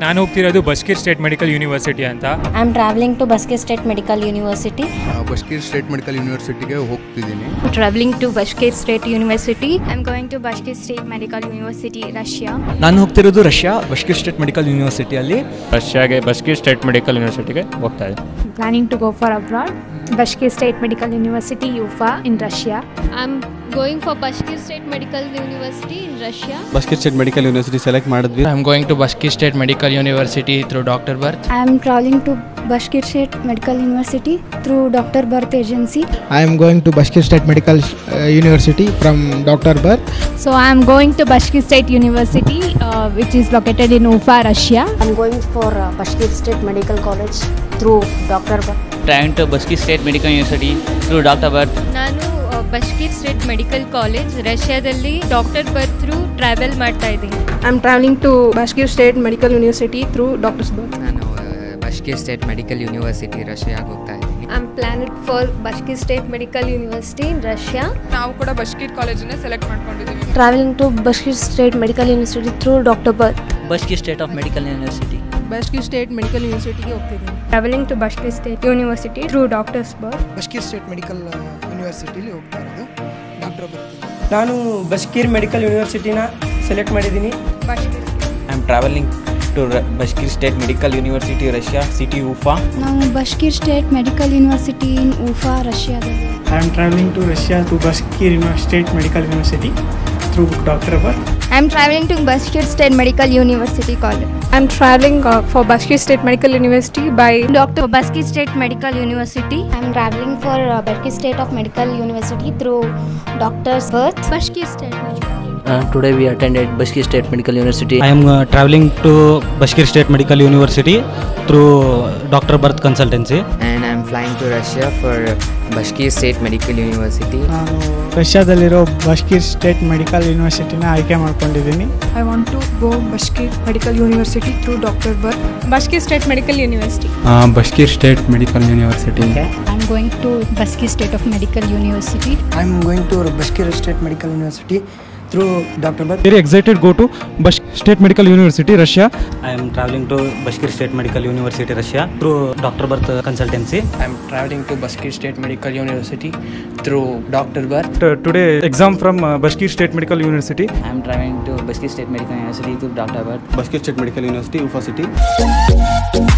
ನಾನು ಹೋಗ್ತಿರೋದು Bashkir state medical university ಅಂತ I am traveling to Bashkir state medical university Bashkir state medical ಯೂನಿವರ್ಸಿಟಿಗೆ ಹೋಗ್ತಿದ್ದೀನಿ traveling to Bashkir State University. I'm going to Bashkir State Medical University, Russia. ನಾನು ಹೋಗ್ತಿರೋದು Russia Bashkir state medical ಯೂನಿವರ್ಸಿಟಿಯಲ್ಲಿ ರಷ್ಯಾಗೆ Bashkir state medical ಯೂನಿವರ್ಸಿಟಿಗೆ ಹೋಗ್ತಾ ಇದೆ Planning to go for abroad. Bashkir State Medical University, UFA in Russia. I'm going for Bashkir State Medical University in Russia. Bashkir state medical university select ಮಾಡಿದ್ವಿ I'm going to Bashkir State Medical University through Dr. Birth. I am traveling to Bashkir State Medical University through Dr. Birth Agency. I am going to Bashkir State Medical uh, University from Dr. Birth. So I'm going to Bashkir State University, uh, which is located in Ufa, Russia. I am going for Bashkir state medical college through doctor Trying to Bashkir State Medical University through Dr. Birth. ನಾನು Bashkir state medical college ರಷ್ಯಾದಲ್ಲಿ doctor birth through travel ಮಾಡ್ತಾ ಇದ್ದೀನಿ I am traveling to Bashkir State Medical University through Dr. Birth. ನಾನು Bashkir state medical university ರಷ್ಯಾಗೆ ಹೋಗ್ತಾ ಇದ್ದೀನಿ I am planned for Bashkir state medical university in Russia ನಾವು ಕೂಡ Bashkir ಕಾಲೇಜನ್ನೇ ಸೆಲೆಕ್ಟ್ ಮಾಡ್ಕೊಂಡಿದ್ದೀವಿ traveling to Bashkir state medical university through doctor birth Bashkir state of medical university Bashkir state medical ಯೂನಿವರ್ಸಿಟಿಗೆ ಹೋಗ್ತಿದ್ದೀನಿ Traveling to Bashkir State University through Doctor's Birth. Bashkir state medical ಯೂನಿವರ್ಸಿಟಿಲಿ ಹೋಗ್ತಾ ಇರೋದು doctor birth ನಾನು Bashkir medical ಯೂನಿವರ್ಸಿಟಿನ select ಮಾಡಿದ್ದೀನಿ I am traveling to Bashkir state medical university Russia city Ufa ನಾವು Bashkir state medical university in Ufa ರಷ್ಯಾದಲ್ಲಿ I am traveling to Russia to Bashkir state medical university through doctor birth I'm traveling to Bashkir State Medical University College. I'm traveling uh, for Bashkir State Medical University by Dr. Bashkir State Medical University. I am traveling for Bashkir state of medical university through doctor's birth Bashkir State Medical today we attended Bashkir state medical university I am traveling to Bashkir state medical university through doctor birth consultancy and I am flying to Russia for Bashkir state medical university ನಾನು ರಷ್ಯಾದಲ್ಲಿರೋ ಬಷ್ಕೀರ್ state medical ಯೂನಿವರ್ಸಿಟಿನ ಆಯ್ಕೆ ಮಾಡ್ಕೊಂಡಿದ್ದೀನಿ I want to go Bashkir Medical University through Dr. Birth. Bashkir State Medical University. Bashkir state medical university I'm going to Bashkir State of Medical University. I am going to Bashkir state medical university through doctor birth very excited go to bus state medical university Russia I am traveling to Bashkir state medical university Russia through doctor birth consultancy I am traveling to Bashkir state medical university through doctor birth today exam from Bashkir state medical university I am traveling to Bashkir state medical university through doctor birth Bashkir state medical university Ufa city